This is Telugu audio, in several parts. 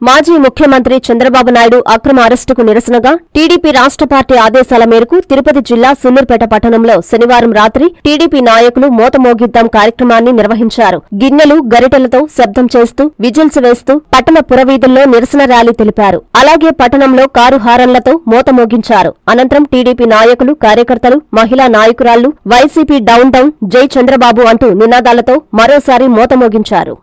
మాజీ ముఖ్యమంత్రి చంద్రబాబు నాయుడు అక్రమ అరెస్టుకు నిరసనగా టీడీపీ రాష్ట్ర పార్టీ ఆదేశాల మేరకు తిరుపతి జిల్లా సుల్లూర్పేట పట్టణంలో శనివారం రాత్రి టీడీపీ నాయకులు మోతమోగిద్దాం కార్యక్రమాన్ని నిర్వహించారు గిన్నెలు గరిటెలతో శబ్దం చేస్తూ విజిల్స్ వేస్తూ పట్టణ పురవీధుల్లో నిరసన ర్యాలీ తెలిపారు అలాగే పట్టణంలో కారు హారన్లతో మోతమోగించారు అనంతరం టీడీపీ నాయకులు కార్యకర్తలు మహిళా నాయకురాళ్లు వైసీపీ డౌన్ డౌన్ జై చంద్రబాబు అంటూ నినాదాలతో మరోసారి మోతమోగించారు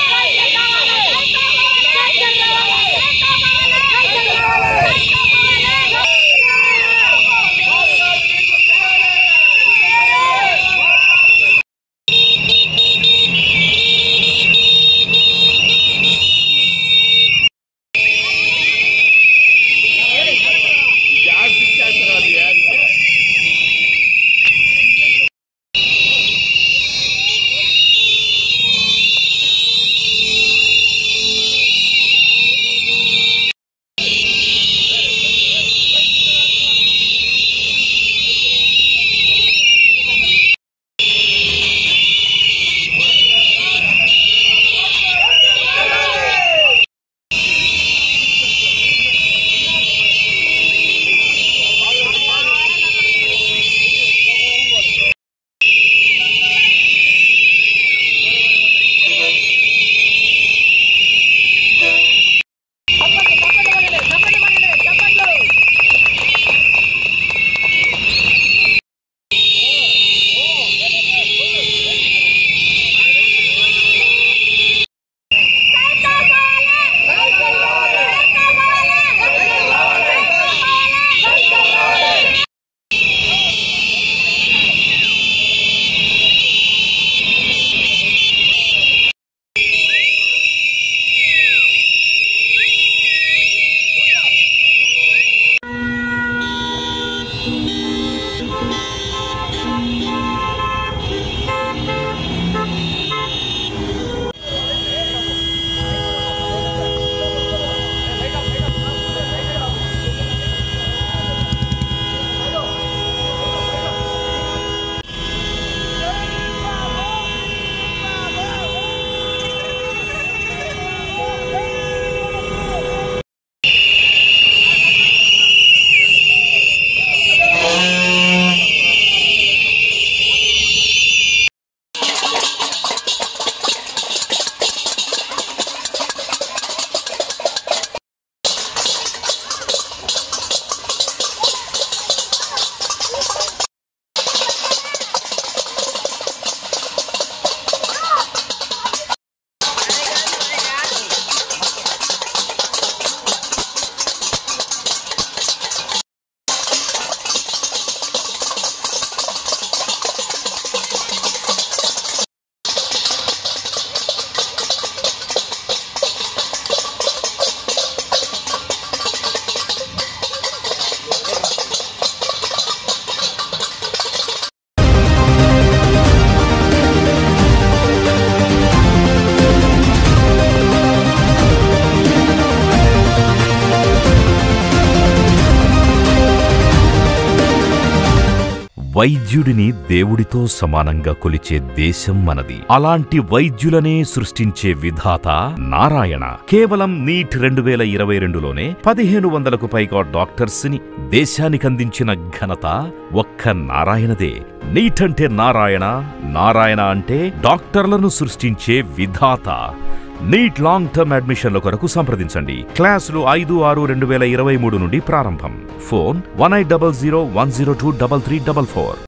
వైద్యుడిని దేవుడితో సమానంగా కొలిచే దేశం మనది అలాంటి వైద్యులనే సృష్టించే విధాత నారాయణ కేవలం నీట్ రెండు వేల ఇరవై రెండులోనే పదిహేను వందలకు పైగా డాక్టర్స్ ని దేశానికందించిన ఘనత ఒక్క నారాయణదే నీట్ అంటే నారాయణ నారాయణ అంటే డాక్టర్లను సృష్టించే విధాత నీట్ లాంగ్ టర్మ్ అడ్మిషన్ల కొరకు సంప్రదించండి క్లాసులు ఐదు ఆరు రెండు వేల ఇరవై మూడు నుండి ప్రారంభం phone one eight double zero one zero two double three double four